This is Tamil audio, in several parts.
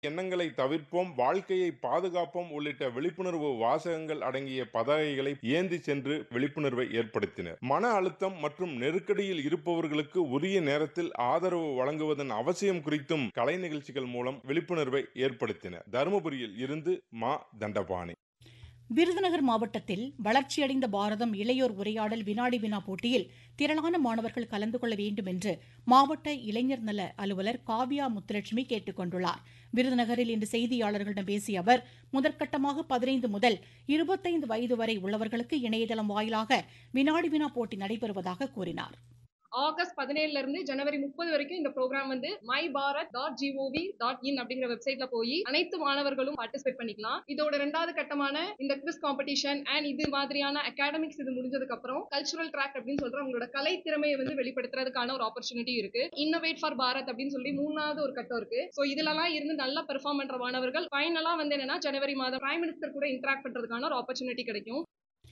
எண்ணங்களை தவிர்ப்போம் வாழ்க்கையை பாதுகாப்போம் உள்ளிட்ட விழிப்புணர்வு வாசகங்கள் அடங்கிய பதாகைகளை ஏந்தி சென்று விழிப்புணர்வை ஏற்படுத்தினர் மன அழுத்தம் மற்றும் நெருக்கடியில் இருப்பவர்களுக்கு உரிய நேரத்தில் ஆதரவு வழங்குவதன் அவசியம் குறித்தும் கலை நிகழ்ச்சிகள் மூலம் விழிப்புணர்வை ஏற்படுத்தினர் தருமபுரியில் இருந்து மா தண்டபாணி விருதுநகர் மாவட்டத்தில் வளர்ச்சியடைந்த பாரதம் இளையோர் உரையாடல் வினாடி வினா போட்டியில் திரளான மாணவர்கள் கலந்து கொள்ள வேண்டும் என்று மாவட்ட இளைஞர் நல அலுவலர் காவ்யா முத்துலட்சுமி கேட்டுக் கொண்டுள்ளார் விருதுநகரில் இன்று செய்தியாளர்களிடம் பேசிய அவர் முதற்கட்டமாக பதினைந்து முதல் இருபத்தைந்து வயது வரை உள்ளவர்களுக்கு இணையதளம் வாயிலாக வினாடி வினா போட்டி நடைபெறுவதாக கூறினார் ஆகஸ்ட் பதினேழுல இருந்து ஜனவரி முப்பது வரைக்கும் இந்த ப்ரோக்ராம் வந்து my Bharat dot GOV dot in அப்படிங்கிற வெப்சைட்ல போய் அனைத்து மாணவர்களும் பார்ட்டிசிபேட் பண்ணிக்கலாம் இதோட ரெண்டாவது கட்டமான இந்த குவிஸ் காம்படிஷன் அண்ட் இது மாதிரியான அகாடமிக்ஸ் இது முடிஞ்சதுக்கு அப்புறம் கல்ச்சுரல் ட்ராக் அப்படின்னு சொல்ற உங்களோட கலை திறமையை வந்து வெளிப்படுத்துறதுக்கான ஒரு ஆப்பர்ச்சுனிட்டி இருக்கு இன்னோவேட் ஃபார் பாரத் அப்படின்னு சொல்லி மூணாவது ஒரு கட்டம் இருக்கு சோ இதுலலாம் இருந்து நல்லா பெர்ஃபார்ம் பண்ற மாணவர்கள் ஃபைனலா வந்து என்னன்னா ஜனவரி மாதம் பிரைம் மினிஸ்டர் கூட இன்டராக்ட் பண்றதுக்கான ஒரு ஆப்பர்ச்சுனிட்டி கிடைக்கும்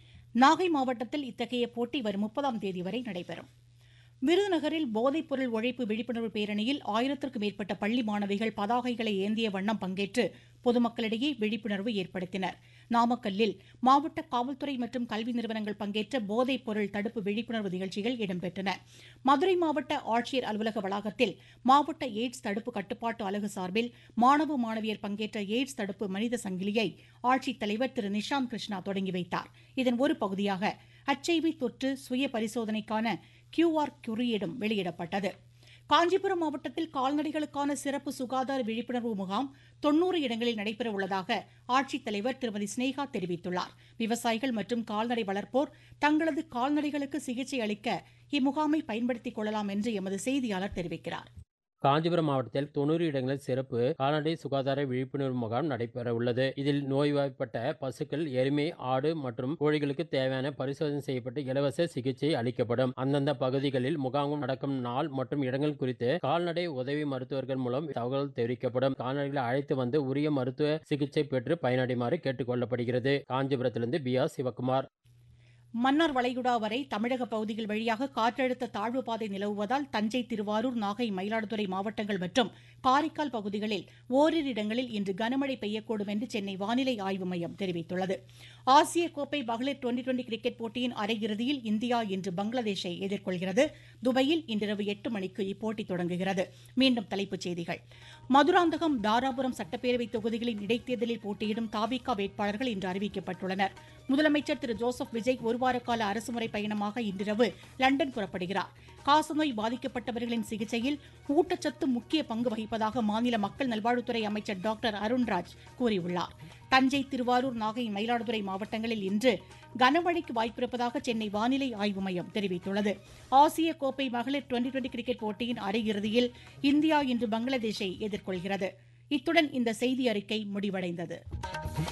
நாகை மாவட்டத்தில் இத்தகைய போட்டி வரும் முப்பதாம் தேதி வரை நடைபெறும் விருதுநகரில் போதைப்பொருள் ஒழிப்பு விழிப்புணர்வு பேரணியில் ஆயிரத்திற்கும் மேற்பட்ட பள்ளி மாணவிகள் பதாகைகளை ஏந்திய வண்ணம் பங்கேற்று பொதுமக்களிடையே விழிப்புணர்வு ஏற்படுத்தினர் நாமக்கல்லில் மாவட்ட காவல்துறை மற்றும் கல்வி நிறுவனங்கள் பங்கேற்ற போதைப் பொருள் தடுப்பு விழிப்புணர்வு நிகழ்ச்சிகள் இடம்பெற்றன மதுரை மாவட்ட ஆட்சியர் அலுவலக வளாகத்தில் மாவட்ட எய்ட்ஸ் தடுப்பு கட்டுப்பாட்டு அலகு சார்பில் மாணவ மாணவியர் பங்கேற்ற எய்ட்ஸ் தடுப்பு மனித சங்கிலியை ஆட்சித்தலைவர் திரு நிஷாந்த் கிருஷ்ணா தொடங்கி வைத்தார் இதன் ஒரு பகுதியாக ஹெச்ஐவி தொற்று சுய பரிசோதனைக்கான கியூஆர் குறியீடும் வெளியிடப்பட்டது காஞ்சிபுரம் மாவட்டத்தில் கால்நடைகளுக்கான சிறப்பு சுகாதார விழிப்புணர்வு முகாம் தொன்னூறு இடங்களில் நடைபெற உள்ளதாக ஆட்சித்தலைவர் திருமதி ஸ்னேகா தெரிவித்துள்ளார் விவசாயிகள் மற்றும் கால்நடை வளர்ப்போர் தங்களது கால்நடைகளுக்கு சிகிச்சை அளிக்க இம்முகாமை பயன்படுத்திக் கொள்ளலாம் என்று எமது செய்தியாளர் தெரிவிக்கிறார் காஞ்சிபுரம் மாவட்டத்தில் தொண்ணூறு இடங்களில் சிறப்பு கால்நடை சுகாதார விழிப்புணர்வு முகாம் நடைபெற உள்ளது இதில் நோய்வாய்ப்பட்ட பசுக்கள் எருமை ஆடு மற்றும் கோழிகளுக்கு தேவையான பரிசோதனை செய்யப்பட்டு இலவச சிகிச்சை அளிக்கப்படும் அந்தந்த பகுதிகளில் முகாம் நடக்கும் நாள் மற்றும் இடங்கள் குறித்து கால்நடை உதவி மருத்துவர்கள் மூலம் தகவல் தெரிவிக்கப்படும் கால்நடைகளை அழைத்து வந்து உரிய மருத்துவ சிகிச்சை பெற்று பயனடைமாறு கேட்டுக் கொள்ளப்படுகிறது காஞ்சிபுரத்திலிருந்து பி ஆர் சிவகுமார் மன்னார் வளைகுடா வரை தமிழக பகுதிகள் வழியாக காற்றழுத்த தாழ்வு பாதை நிலவுவதால் தஞ்சை திருவாரூர் நாகை மயிலாடுதுறை மாவட்டங்கள் மற்றும் காரைக்கால் பகுதிகளில் ஓரிரு இடங்களில் இன்று கனமழை பெய்யக்கூடும் என்று சென்னை வானிலை ஆய்வு மையம் தெரிவித்துள்ளது ஆசிய கோப்பை மகளிர் டுவெண்டி டுவெண்டி கிரிக்கெட் போட்டியின் அரையிறுதியில் இந்தியா இன்று பங்களாதேஷை எதிர்கொள்கிறது துபாயில் இன்றிரவு எட்டு மணிக்கு இப்போட்டி தொடங்குகிறது மீண்டும் தலைப்புச் செய்திகள் மதுராந்தகம் தாராபுரம் சட்டப்பேரவை தொகுதிகளின் இடைத்தேர்தலில் போட்டியிடும் தாபிகா வேட்பாளர்கள் இன்று அறிவிக்கப்பட்டுள்ளனர் முதலமைச்சர் திரு ஜோசப் விஜய் ஒருவார கால அரசுமுறை பயணமாக இன்றிரவு லண்டன் புறப்படுகிறார் காசநோய் பாதிக்கப்பட்டவர்களின் சிகிச்சையில் ஊட்டச்சத்து முக்கிய பங்கு வகிப்பதாக மாநில மக்கள் நல்வாழ்வுத்துறை அமைச்சர் டாக்டர் அருண்ராஜ் கூறியுள்ளார் தஞ்சை திருவாரூர் நாகை மயிலாடுதுறை மாவட்டங்களில் இன்று கனமழைக்கு வாய்ப்பிருப்பதாக சென்னை வானிலை ஆய்வு மையம் தெரிவித்துள்ளது ஆசிய கோப்பை மகளிர் டுவெண்டி டுவெண்டி கிரிக்கெட் போட்டியின் அரையிறுதியில் இந்தியா இன்று பங்களாதேஷை எதிர்கொள்கிறது இத்துடன் இந்த செய்தி அறிக்கை முடிவடைந்தது